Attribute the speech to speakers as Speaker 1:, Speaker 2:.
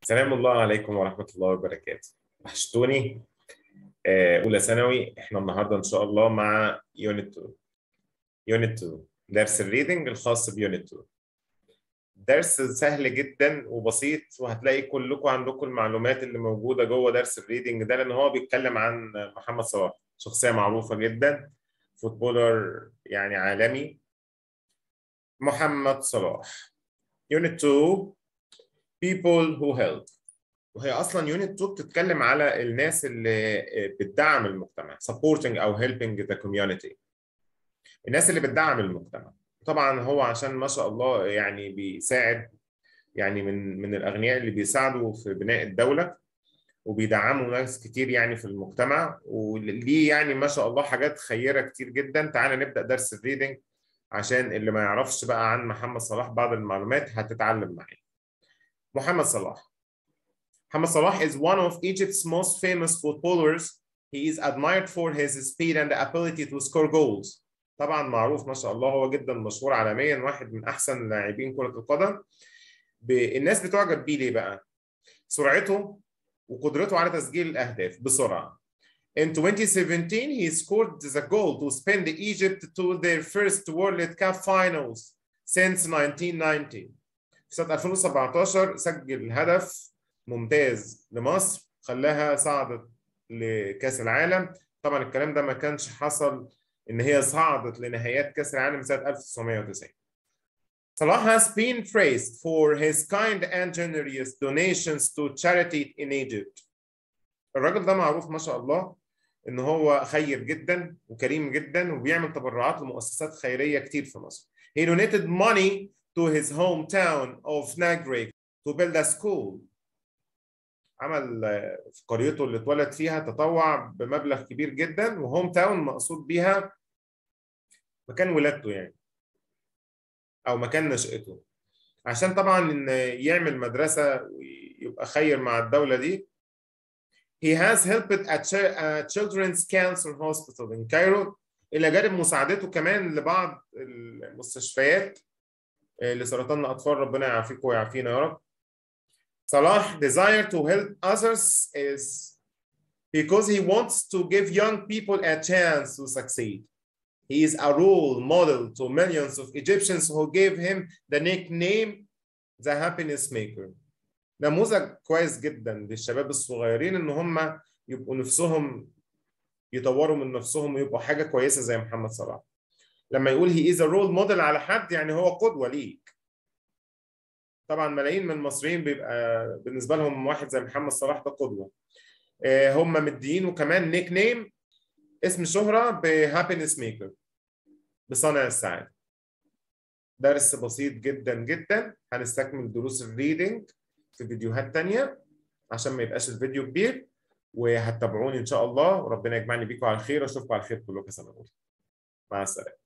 Speaker 1: سلام الله عليكم ورحمة الله وبركاته وحشتوني آه، أولى ثانوي إحنا النهاردة إن شاء الله مع يونت 2 يونت 2 درس الريدنج الخاص بيونت 2 درس سهل جدا وبسيط وهتلاقي كلكم عندكم المعلومات اللي موجودة جوه درس الريدنج ده لأن هو بيتكلم عن محمد صلاح شخصية معروفة جدا فوتبولر يعني عالمي محمد صلاح يونت 2 people who help وهي اصلا يونت 2 بتتكلم على الناس اللي بتدعم المجتمع supporting او helping the community الناس اللي بتدعم المجتمع طبعا هو عشان ما شاء الله يعني بيساعد يعني من من الاغنياء اللي بيساعدوا في بناء الدوله وبيدعموا ناس كتير يعني في المجتمع وليه يعني ما شاء الله حاجات خيره كتير جدا تعالى نبدا درس الريدنج عشان اللي ما يعرفش بقى عن محمد صلاح بعض المعلومات هتتعلم معايا محمد صلاح محمد صلاح is one of Egypt's most famous footballers. He is admired for his speed and ability to score goals. طبعا معروف ما شاء الله هو جدا مشهور عالميا واحد من احسن لاعبين كرة القدم. الناس بتعجب بيه ليه بقى؟ سرعته وقدرته على تسجيل الاهداف بسرعة. In 2017 he scored the goal to spend Egypt to their first World Cup finals since 1990. في سنة 2017 سجل هدف ممتاز لمصر خلاها صعدت لكأس العالم طبعا الكلام ده ما كانش حصل ان هي صعدت لنهائيات كأس العالم سنة 1990 Salah has been praised for his kind and generous donations to charity in Egypt. الراجل ده معروف ما شاء الله ان هو خير جدا وكريم جدا وبيعمل تبرعات لمؤسسات خيريه كتير في مصر. He donated money to his hometown of Nagreg to build a school. عمل في قريته اللي اتولد فيها تطوع بمبلغ كبير جدا وهوم تاون مقصود بيها مكان ولادته يعني او مكان نشأته عشان طبعا ان يعمل مدرسه ويبقى خير مع الدوله دي He has helped a children's cancer hospital in Cairo الى جانب مساعدته كمان لبعض المستشفيات لسرطان الاطفال ربنا يعافيكم ويعافينا يا رب Salah desire to help others is because he wants to give young people a chance to succeed. He is a role model to millions of Egyptians who gave him the nickname the happiness maker. نموذج كويس جدا للشباب الصغيرين ان هم يبقوا نفسهم يطوروا من نفسهم ويبقوا حاجه كويسه زي محمد صلاح. لما يقول هي از رول موديل على حد يعني هو قدوه ليك. طبعا ملايين من المصريين بيبقى بالنسبه لهم واحد زي محمد صلاح ده قدوه هم مدينه كمان نيك نيم اسم شهره بهابينس ميكر بصانع السعاده درس بسيط جدا جدا هنستكمل دروس الريدنج في فيديوهات تانية عشان ما يبقاش الفيديو كبير وهتتابعوني ان شاء الله وربنا يجمعني بيكم على خير واشوفكم على خير كلكم سنه اولى مع السلامه